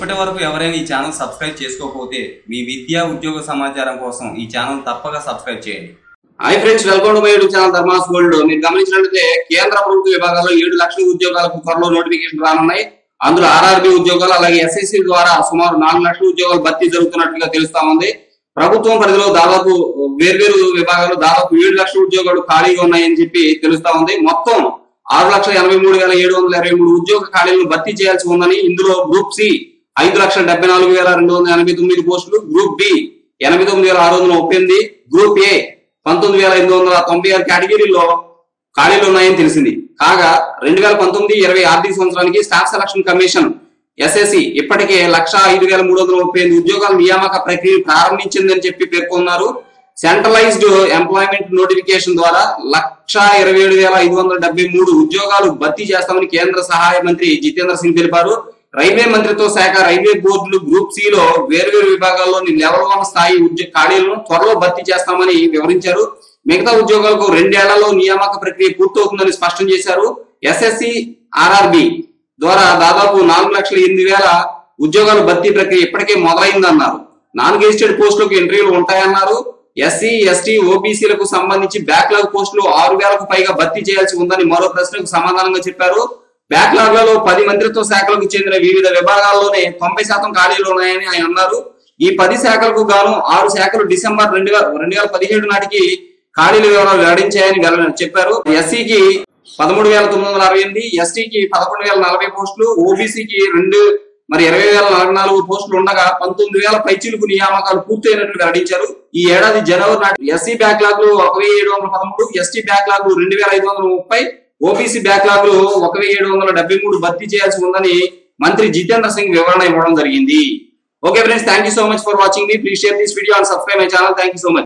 ఇప్పటి వరకు ఎవరైనా ఈ ఛానల్ సబ్స్క్రైబ్ చేసుకోకపోతే మీ విద్యా ఉద్యోగ సమాచారం కోసం ఈ ఛానల్ తప్పక సబ్స్క్రైబ్ చేయండి hi friends welcome to my YouTube channel Dharmas Gold మీరు గమనించినట్లయితే కేంద్ర ప్రభుత్వ విభాగాల్లో ఏడు లక్షల ఉద్యోగాలకు త్వరలో నోటిఫికేషన్ రానున్నాయి అందులో ఆర్ఆర్బి ఉద్యోగాలు అలాగే ఎస్ఎస్సి ద్వారా సుమారు నాలుగు లక్షల ఉద్యోగాలు భర్తీ జరుగుతున్నట్లుగా తెలుస్తా ఉంది ప్రభుత్వం పరిధిలో దాదాపు వేర్వేరు విభాగాల్లో దాదాపు ఏడు లక్షల ఉద్యోగాలు ఖాళీగా ఉన్నాయని చెప్పి తెలుస్తా ఉంది మొత్తం ఆరు లక్షల ఎనభై మూడు వేల ఏడు వందల ఇరవై మూడు ఉద్యోగ ఖాళీలను భర్తీ చేయాల్సి ఉందని ఇందులో గ్రూప్ సి ఐదు లక్షల డెబ్బై నాలుగు వేల రెండు వందల ఎనభై తొమ్మిది పోస్టులు గ్రూప్ బి ఎనభై తొమ్మిది వేల ఆరు వందల ముప్పై ఎనిమిది గ్రూప్ ఏ పంతొమ్మిది వేల ఎనిమిది వందల తొంభై ఆరు కేటగిరీలో ఖాళీలు ఉన్నాయని తెలిసింది కాగా రెండు వేల పంతొమ్మిది ఇరవై ఆర్థిక సంవత్సరానికి స్టాఫ్ సెలక్షన్ కమిషన్ ఎస్ఎస్సి ఇప్పటికే లక్ష ఐదు వేల మూడు వందల ముప్పై ఎనిమిది ఉద్యోగాల నియామక ప్రక్రియ ప్రారంభించిందని చెప్పి పేర్కొన్నారు సెంట్రలైజ్డ్ ఎంప్లాయ్మెంట్ నోటిఫికేషన్ ద్వారా లక్ష ఇరవై ఏడు వేల ఐదు వందల డెబ్బై మూడు ఉద్యోగాలు భర్తీ చేస్తామని కేంద్ర సహాయ మంత్రి జితేంద్ర సింగ్ తెలిపారు రైల్వే మంత్రిత్వ శాఖ రైల్వే బోర్డులు గ్రూప్ సి లో వేర్వేరు విభాగాల్లోని లెవెల్ వన్ స్థాయి ఉద్యోగ ఖాళీలను త్వరలో భర్తీ చేస్తామని వివరించారు మిగతా ఉద్యోగాలకు రెండేళ్లలో నియామక ప్రక్రియ పూర్తవుతుందని స్పష్టం చేశారు ఎస్ఎస్సి ఆర్ఆర్బి ద్వారా దాదాపు నాలుగు లక్షల ఎనిమిది వేల ఉద్యోగాల భర్తీ ప్రక్రియ ఇప్పటికే మొదలైందన్నారు నాన్ గెజిటెడ్ పోస్టులకు ఇంటర్వ్యూలు ఉంటాయన్నారు ఎస్సీ ఎస్టీ ఓబీసీలకు సంబంధించి బ్యాక్లాగ్ పోస్టులు ఆరు వేలకు పైగా భర్తీ చేయాల్సి ఉందని మరో ప్రశ్నకు సమాధానంగా చెప్పారు బ్యాక్లాగ్లలో పది మంత్రిత్వ శాఖలకు చెందిన వివిధ విభాగాల్లోనే తొంభై శాతం ఖాళీలు ఉన్నాయని ఆయన అన్నారు ఈ పది శాఖలకు గాను ఆరు శాఖలు డిసెంబర్ రెండు వేల రెండు వేల పదిహేడు నాటికి ఖాళీల వివరాలు వెల్లడించాయని వెల్ల- చెప్పారు ఎస్సీకి పదమూడు వేల తొమ్మిది వందల అరవై ఎనిమిది ఎస్టీకి పదకొండు వేల నలభై పోస్టులు ఓబీసీకి రెండు మరి ఇరవై వేల నలభై నాలుగు పోస్టులు ఉండగా పంతొమ్మిది వేల పైచీలకు నియామకాలు పూర్తయినట్లు వెల్లడించారు ఈ ఏడాది జనవరి నాటి ఎస్సీ బ్యాక్లాగ్లు ఒక వెయ్యి ఏడు వందల పదమూడు ఎస్టీ బ్యాక్లాగ్లు రెండు వేల ఐదు వందల ముప్పై ఓబీసీ బ్యాక్లాగ్లు ఒక వెయ్యి ఏడు వందల డెబ్బై మూడు భర్తీ చేయాల్సి ఉందని మంత్రి జితేంద్ర సింగ్ వివరణ ఇవ్వడం జరిగింది okay friends thank you so much for watching మీ please share this video and subscribe my channel thank you so much